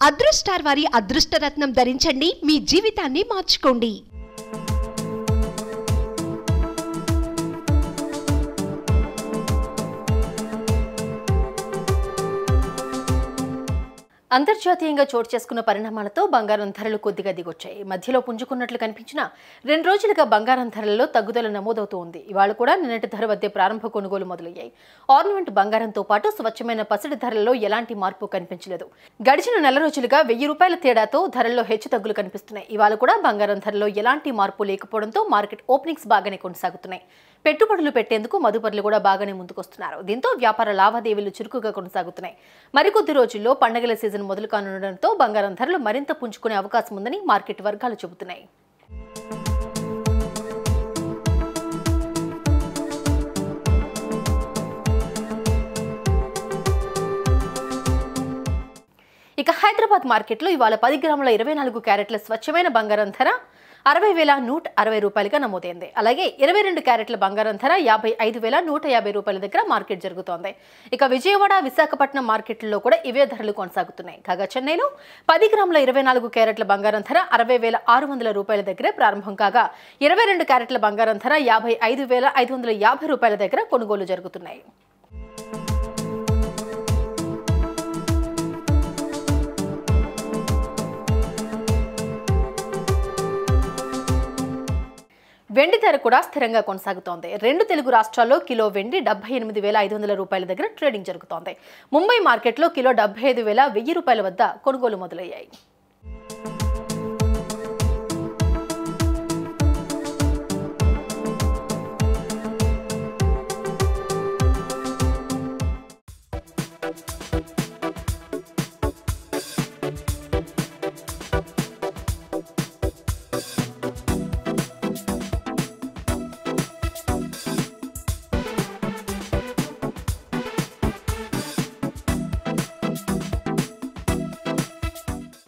అదృష్టార్ వారి అదృష్టరత్నం ధరించండి మీ జీవితాన్ని మార్చుకోండి అంతర్జాతీయంగా చోటు చేసుకున్న పరిణామాలతో బంగారం ధరలు కొద్దిగా దిగొచ్చాయి మధ్యలో పుంజుకున్నట్లు కనిపించిన రెండు రోజులుగా బంగారం ధరలలో తగ్గుదల నమోదవుతూ ఉంది ఇవాళ కూడా నిన్నటి ధర వద్ద ప్రారంభ కొనుగోలు మొదలయ్యాయి ఆర్నమెంట్ బంగారంతో పాటు స్వచ్ఛమైన పసిడి ధరలలో ఎలాంటి మార్పు కనిపించలేదు గడిచిన నెల రోజులుగా వెయ్యి రూపాయల తేడాతో ధరల్లో హెచ్చు తగ్గులు కనిపిస్తున్నాయి ఇవాళ కూడా బంగారం ధరలో ఎలాంటి మార్పు లేకపోవడంతో మార్కెట్ ఓపెనింగ్స్ బాగానే కొనసాగుతున్నాయి పెట్టుబడులు పెట్టేందుకు మదుపరులు కూడా బాగానే ముందుకొస్తున్నారు దీంతో వ్యాపార లావాదేవీలు చురుకుగా కొనసాగుతున్నాయి మరికొద్ది రోజుల్లో పండగల సీజన్ మొదలు కానుండడంతో బంగారం ధరలు మరింత పుంజుకునే అవకాశం ఉందని మార్కెట్ వర్గాలు చెబుతున్నాయి ఇక హైదరాబాద్ మార్కెట్లో ఇవాళ పది గ్రాముల ఇరవై నాలుగు క్యారెట్ల స్వచ్ఛమైన బంగారం ధర అరవై వేల నూట అరవై రూపాయలుగా నమోదైంది అలాగే ఇరవై రెండు క్యారెట్ల బంగారం ధర యాభై ఐదు వేల నూట యాభై రూపాయల దగ్గర మార్కెట్ జరుగుతోంది ఇక విజయవాడ విశాఖపట్నం మార్కెట్లలో కూడా ఇవే ధరలు కొనసాగుతున్నాయి కాగా చెన్నైలో పది గ్రాముల ఇరవై నాలుగు క్యారెట్ల బంగారం ధర అరవై వేల ఆరు వందల రూపాయల దగ్గర ప్రారంభం కాగా ఇరవై రెండు క్యారెట్ల బంగారం ధర యాభై ఐదు వేల ఐదు వందల యాభై రూపాయల దగ్గర కొనుగోలు జరుగుతున్నాయి వెండి ధర కూడా స్థిరంగా కొనసాగుతోంది రెండు తెలుగు రాష్ట్రాల్లో కిలో వెండి డెబ్బై ఎనిమిది వేల ఐదు వందల రూపాయల దగ్గర ట్రేడింగ్ జరుగుతోంది ముంబై మార్కెట్లో కిలో డెబ్బై ఐదు వేల వెయ్యి రూపాయల వద్ద కొనుగోలు మొదలయ్యాయి